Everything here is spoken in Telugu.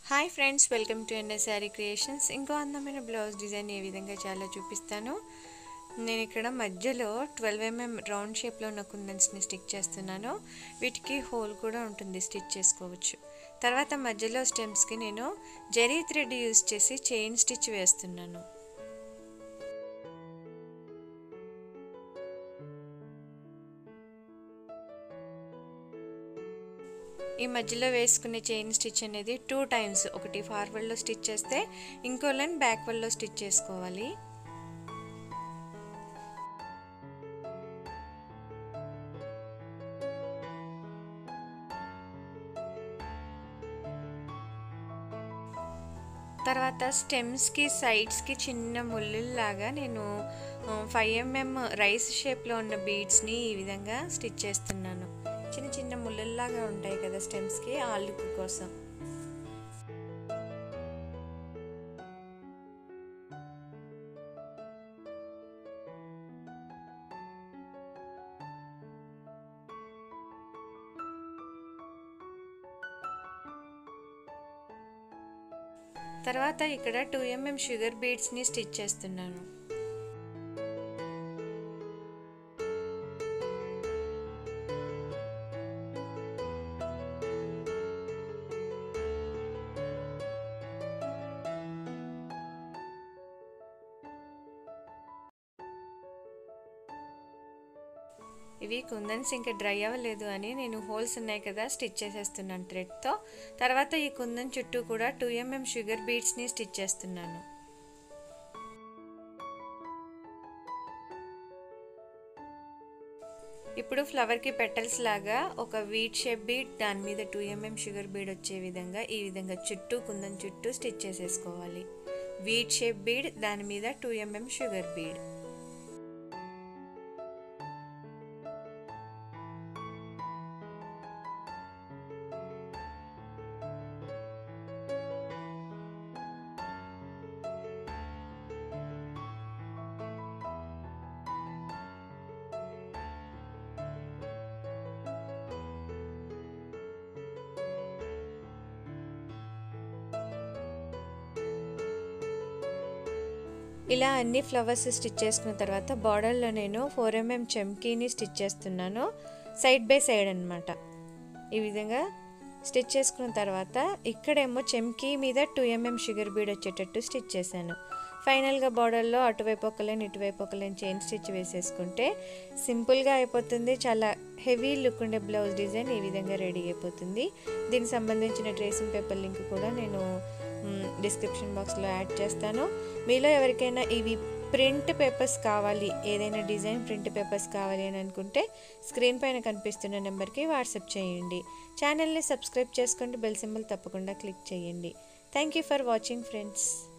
hi friends welcome to N S sari creations ఇంకో అందమైన బ్లౌజ్ డిజైన్ ఏ విధంగా చాలా చూపిస్తాను నేను ఇక్కడ మధ్యలో ట్వెల్వ్ ఎంఎం రౌండ్ షేప్లో ఉన్న కుందన్స్ని స్టిక్ చేస్తున్నాను వీటికి హోల్ కూడా ఉంటుంది స్టిచ్ చేసుకోవచ్చు తర్వాత మధ్యలో స్టెమ్స్కి నేను జెరీ థ్రెడ్ యూస్ చేసి చైన్ స్టిచ్ వేస్తున్నాను ఈ మధ్యలో వేసుకునే చైన్ స్టిచ్ అనేది టూ టైమ్స్ ఒకటి ఫార్వర్డ్లో స్టిచ్ చేస్తే ఇంకో లైన్ బ్యాక్వర్డ్లో స్టిచ్ చేసుకోవాలి తర్వాత స్టెమ్స్కి సైడ్స్కి చిన్న ముళ్ళులాగా నేను ఫైవ్ ఎంఎం రైస్ షేప్లో ఉన్న బీడ్స్ని ఈ విధంగా స్టిచ్ చేస్తున్నాను చిన్న చిన్న ముళ్ళల్లాగా ఉంటాయి కదా స్టెమ్స్కి ఆ లుక్ కోసం తర్వాత ఇక్కడ టూ ఎంఎం షుగర్ బీడ్స్ని స్టిచ్ చేస్తున్నాను ఇవి కుందన్స్ ఇంకా డ్రై అవ్వలేదు అని నేను హోల్స్ ఉన్నాయి కదా స్టిచ్ చేసేస్తున్నాను థ్రెడ్తో తర్వాత ఈ కుందన్ చుట్టూ కూడా టూ ఎంఎం షుగర్ బీడ్స్ని స్టిచ్ చేస్తున్నాను ఇప్పుడు ఫ్లవర్కి పెటల్స్ లాగా ఒక వీట్ షేప్ బీడ్ దాని మీద టూ ఎంఎం షుగర్ బీడ్ వచ్చే విధంగా ఈ విధంగా చుట్టూ కుందన్ చుట్టూ స్టిచ్ చేసేసుకోవాలి వీట్ షేప్ బీడ్ దాని మీద టూ ఎంఎం షుగర్ బీడ్ ఇలా అన్ని ఫ్లవర్స్ స్టిచ్ చేసుకున్న తర్వాత బార్డర్లో నేను ఫోర్ ఎంఎం చెమ్కీని స్టిచ్ చేస్తున్నాను సైడ్ బై సైడ్ అనమాట ఈ విధంగా స్టిచ్ చేసుకున్న తర్వాత ఇక్కడేమో చెమ్కీ మీద టూ ఎంఎం షుగర్ బీడ్ వచ్చేటట్టు స్టిచ్ చేశాను ఫైనల్గా బార్డర్లో అటువైపు ఒక లైన్ ఇటువైపు ఒక లైన్ చైన్ స్టిచ్ వేసేసుకుంటే సింపుల్గా అయిపోతుంది చాలా హెవీ లుక్ ఉండే బ్లౌజ్ డిజైన్ ఈ విధంగా రెడీ అయిపోతుంది దీనికి సంబంధించిన ట్రేసింగ్ పేపర్ లింక్ కూడా నేను డిస్క్రిప్షన్ బాక్స్లో యాడ్ చేస్తాను మీలో ఎవరికైనా ఇవి ప్రింట్ పేపర్స్ కావాలి ఏదైనా డిజైన్ ప్రింట్ పేపర్స్ కావాలి అని అనుకుంటే స్క్రీన్ పైన కనిపిస్తున్న నెంబర్కి వాట్సాప్ చేయండి ఛానల్ని సబ్స్క్రైబ్ చేసుకోండి బెల్ సింబల్ తప్పకుండా క్లిక్ చేయండి thank you for watching friends